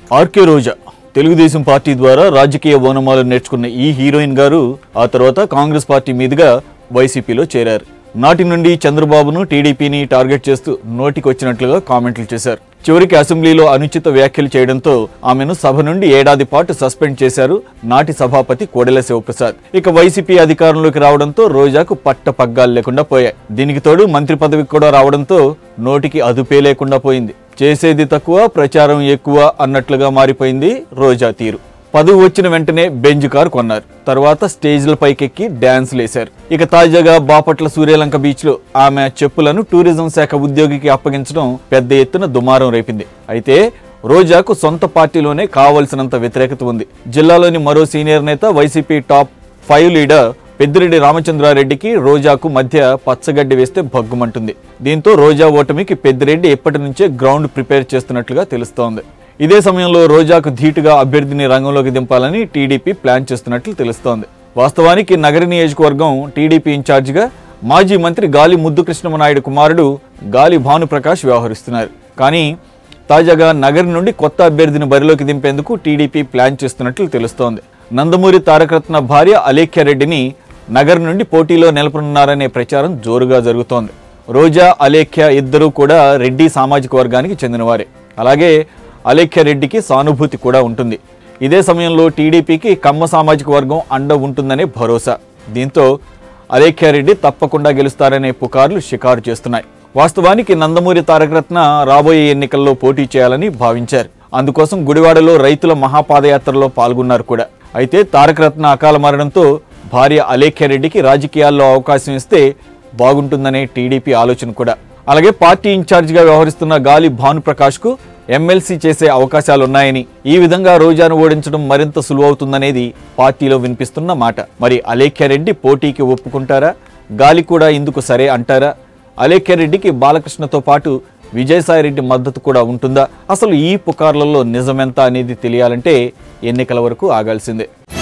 RK రోజా Telugu Desam party ద్వారా రాజకీయ ఓనమాలు నేర్చుకున్న ఈ హీరోయిన్ గారు ఆ తర్వాత కాంగ్రెస్ పార్టీ మీదుగా వైసీపీలో చేరారు నాటి నుండి చంద్రబాబును టీడీపీని టార్గెట్ చేస్తూ నోటికి వచ్చినట్లుగా కామెంట్లు చేశారు చివరికి అసెంబ్లీలో అనుచిత వ్యాఖ్యలు చేయడంతో ఆమెను సభ నుండి ఏడాది పాటు సస్పెండ్ చేశారు నాటి సభాపతి కోడెల శివప్రసాద్ ఇక వైసీపీ అధికారంలోకి రావడంతో రోజాకు పట్ట పగ్గాలు లేకుండా పోయాయి దీనికి తోడు మంత్రి పదవికి కూడా రావడంతో నోటికి అదుపే లేకుండా పోయింది చేసేది తక్కువ ప్రచారం ఎక్కువ అన్నట్లుగా మారిపోయింది రోజా తీరు పదవి వచ్చిన వెంటనే బెంజ్ కారు కొన్నారు తర్వాత స్టేజ్ల పైకెక్కి డ్యాన్స్లు వేశారు ఇక తాజాగా బాపట్ల సూర్యలంక బీచ్ లో ఆమె చెప్పులను టూరిజం శాఖ ఉద్యోగికి అప్పగించడం పెద్ద ఎత్తున దుమారం రేపింది అయితే రోజాకు సొంత పార్టీలోనే కావలసినంత వ్యతిరేకత ఉంది జిల్లాలోని మరో సీనియర్ నేత YCP top five leader Peddireddy రామచంద్రారెడ్డికి రోజాకు మధ్య పచ్చగడ్డి వేస్తే భగ్గుమంటుంది దీంతో రోజా ఓటమికి పెద్దిరెడ్డి ఎప్పటి నుంచే గ్రౌండ్ ప్రిపేర్ చేస్తున్నట్లుగా తెలుస్తోంది ఇదే సమయంలో రోజాకు ధీటుగా అభ్యర్థిని రంగంలోకి దింపాలని టీడీపీ ప్లాన్ చేస్తున్నట్లు తెలుస్తోంది వాస్తవానికి నగర నియోజకవర్గం టీడీపీ ఇన్ఛార్జిగా మాజీ మంత్రి గాలి ముద్దు కృష్ణమనాయుడు కుమారుడు గాలి భానుప్రకాష్ వ్యవహరిస్తున్నారు కానీ తాజాగా నగర్ నుండి కొత్త అభ్యర్థిని బరిలోకి దింపేందుకు టీడీపీ ప్లాన్ చేస్తున్నట్లు తెలుస్తోంది నందమూరి తారకరత్న భార్య అలేఖ్య రెడ్డిని నగర్ నుండి పోటీలో నిలపనున్నారనే ప్రచారం జోరుగా జరుగుతోంది రోజా అలేఖ్య ఇద్దరూ కూడా రెడ్డి సామాజిక వర్గానికి చెందినవారే అలాగే అలేఖ్య రెడ్డికి సానుభూతి కూడా ఉంటుంది ఇదే సమయంలో టీడీపీకి కమ్మ సామాజిక వర్గం అండ ఉంటుందనే భరోసా దీంతో అలేఖ్యారెడ్డి తప్పకుండా గెలుస్తారనే పుకార్లు షికారు చేస్తున్నాయి వాస్తవానికి నందమూరి తారకరత్న రాబోయే ఎన్నికల్లో పోటీ చేయాలని భావించారు అందుకోసం గుడివాడలో రైతుల మహాపాదయాత్రలో పాల్గొన్నారు కూడా అయితే తారకరత్న అకాల మరణంతో భార్య అలేఖ్యారెడ్డికి రాజకీయాల్లో అవకాశం ఇస్తే బాగుంటుందనే టీడీపీ ఆలోచన కూడా అలాగే పార్టీ ఇన్ఛార్జిగా వ్యవహరిస్తున్న గాలి భానుప్రకాష్కు ఎమ్మెల్సీ చేసే అవకాశాలున్నాయని ఈ విధంగా రోజాను ఓడించడం మరింత సులువవుతుందనేది పార్టీలో వినిపిస్తున్న మాట మరి అలేఖ్యారెడ్డి పోటీకి ఒప్పుకుంటారా గాలి కూడా ఇందుకు సరే అంటారా అలేఖ్యారెడ్డికి బాలకృష్ణతో పాటు విజయసాయిరెడ్డి మద్దతు కూడా ఉంటుందా అసలు ఈ పుకార్లలో నిజమెంత అనేది తెలియాలంటే ఎన్నికల వరకు ఆగాల్సిందే